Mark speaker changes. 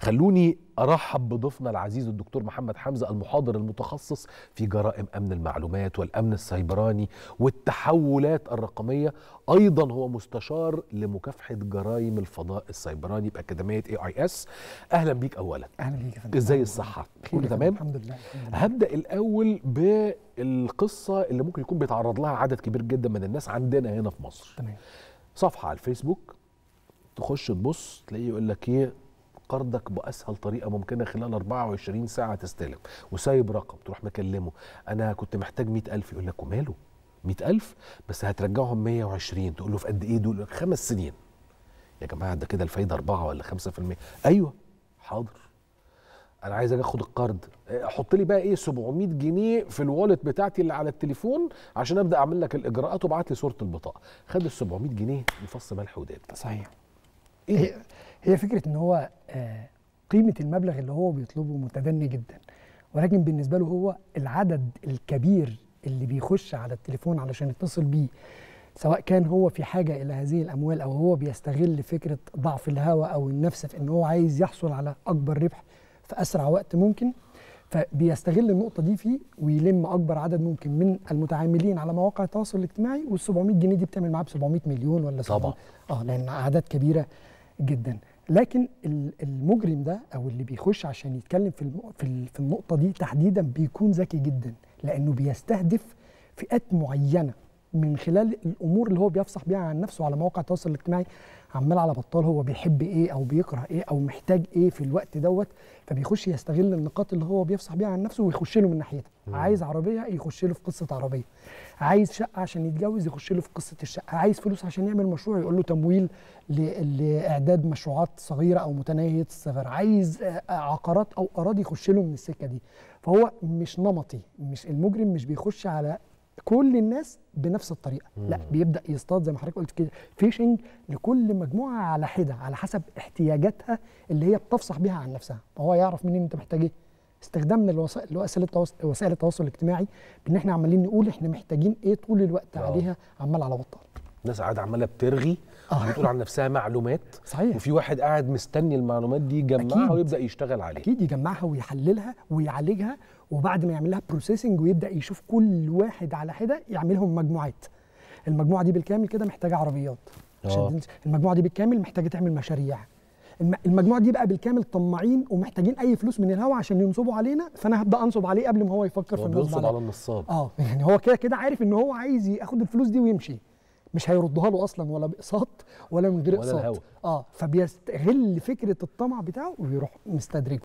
Speaker 1: خلوني ارحب بضيفنا العزيز الدكتور محمد حمزه المحاضر المتخصص في جرائم امن المعلومات والامن السيبراني والتحولات الرقميه ايضا هو مستشار لمكافحه جرائم الفضاء السيبراني باكاديميه اي اي اس اهلا بيك اولا
Speaker 2: اهلا بيك يا فندم
Speaker 1: ازاي الصحه
Speaker 2: خير
Speaker 1: كله
Speaker 2: يا فندم،
Speaker 1: تمام
Speaker 2: الحمد لله الحمد لله.
Speaker 1: هبدا الاول بالقصه اللي ممكن يكون بيتعرض لها عدد كبير جدا من الناس عندنا هنا في مصر
Speaker 2: تمام
Speaker 1: صفحه على الفيسبوك تخش تبص تلاقيه يقول لك ايه قرضك باسهل طريقه ممكنه خلال 24 ساعه تستلم وسايب رقم تروح مكلمه انا كنت محتاج 100000 يقول لك وماله 100000 بس هترجعهم 120 تقول له في قد ايه دول يقول لك خمس سنين يا جماعه ده كده الفايده 4 ولا 5% ايوه حاضر انا عايز اجي اخد القرض إيه، حط لي بقى ايه 700 جنيه في الوالت بتاعتي اللي على التليفون عشان ابدا اعمل لك الاجراءات وابعت لي صوره البطاقه خد ال 700 جنيه مفص ملح وداب
Speaker 2: صحيح
Speaker 1: ايه
Speaker 2: هي هي فكره ان هو آه، قيمه المبلغ اللي هو بيطلبه متدني جدا ولكن بالنسبه له هو العدد الكبير اللي بيخش على التليفون علشان يتصل بيه سواء كان هو في حاجه الى هذه الاموال او هو بيستغل فكره ضعف الهوى او النفس في ان هو عايز يحصل على اكبر ربح في اسرع وقت ممكن فبيستغل النقطه دي فيه ويلم اكبر عدد ممكن من المتعاملين على مواقع التواصل الاجتماعي وال 700 جنيه دي بتعمل معاه ب 700 مليون ولا 700
Speaker 1: طبعا.
Speaker 2: اه لان اعداد كبيره جدا لكن ال- المجرم ده او اللي بيخش عشان يتكلم في الم- في ال- في النقطه دي تحديدا بيكون ذكي جدا لانه بيستهدف فئات معينه من خلال الامور اللي هو بيفصح بيها عن نفسه على مواقع التواصل الاجتماعي عمال على بطال هو بيحب ايه او بيكره ايه او محتاج ايه في الوقت دوت فبيخش يستغل النقاط اللي هو بيفصح بيها عن نفسه ويخش له من ناحيتها عايز عربيه يخش له في قصه عربيه عايز شقه عشان يتجوز يخش له في قصه الشقه عايز فلوس عشان يعمل مشروع يقول له تمويل ل- لاعداد مشروعات صغيره او متناهيه الصغر عايز آه، عقارات او اراضي يخش له من السكه دي فهو مش نمطي مش المجرم مش بيخش على كل الناس بنفس الطريقه لا بيبدا يصطاد زي ما حضرتك قلت كده فيشنج لكل مجموعه على حده على حسب احتياجاتها اللي هي بتفصح بيها عن نفسها فهو يعرف منين انت محتاج ايه استخدامنا لوسائل وسائل التواصل وسائل التواصل الاجتماعي بان احنا عمالين نقول احنا محتاجين ايه طول الوقت
Speaker 1: آه.
Speaker 2: عليها عمال على بطال
Speaker 1: الناس قاعده عماله بترغي
Speaker 2: آه.
Speaker 1: بتقول عن نفسها معلومات
Speaker 2: صحيح
Speaker 1: وفي واحد قاعد مستني المعلومات دي يجمعها
Speaker 2: أكيد.
Speaker 1: ويبدا يشتغل عليها
Speaker 2: اكيد يجمعها ويحللها ويعالجها وبعد ما يعمل لها بروسيسنج ويبدا يشوف كل واحد على حده يعملهم مجموعات المجموعه دي بالكامل كده محتاجه عربيات عشان
Speaker 1: آه.
Speaker 2: تنس- المجموعه دي بالكامل محتاجه تعمل مشاريع الم- المجموعه دي بقى بالكامل طماعين ومحتاجين اي فلوس من الهوا عشان ينصبوا علينا فانا هبدا انصب عليه قبل ما هو يفكر في
Speaker 1: هو
Speaker 2: النصب
Speaker 1: بينصب
Speaker 2: عليا
Speaker 1: على النصاب
Speaker 2: اه يعني هو كده كده عارف ان هو عايز ياخد الفلوس دي ويمشي مش هيردها له اصلا ولا باقساط ولا من غير
Speaker 1: ولا
Speaker 2: اقساط
Speaker 1: الهوا.
Speaker 2: اه فبيستغل فكره الطمع بتاعه ويروح مستدرجه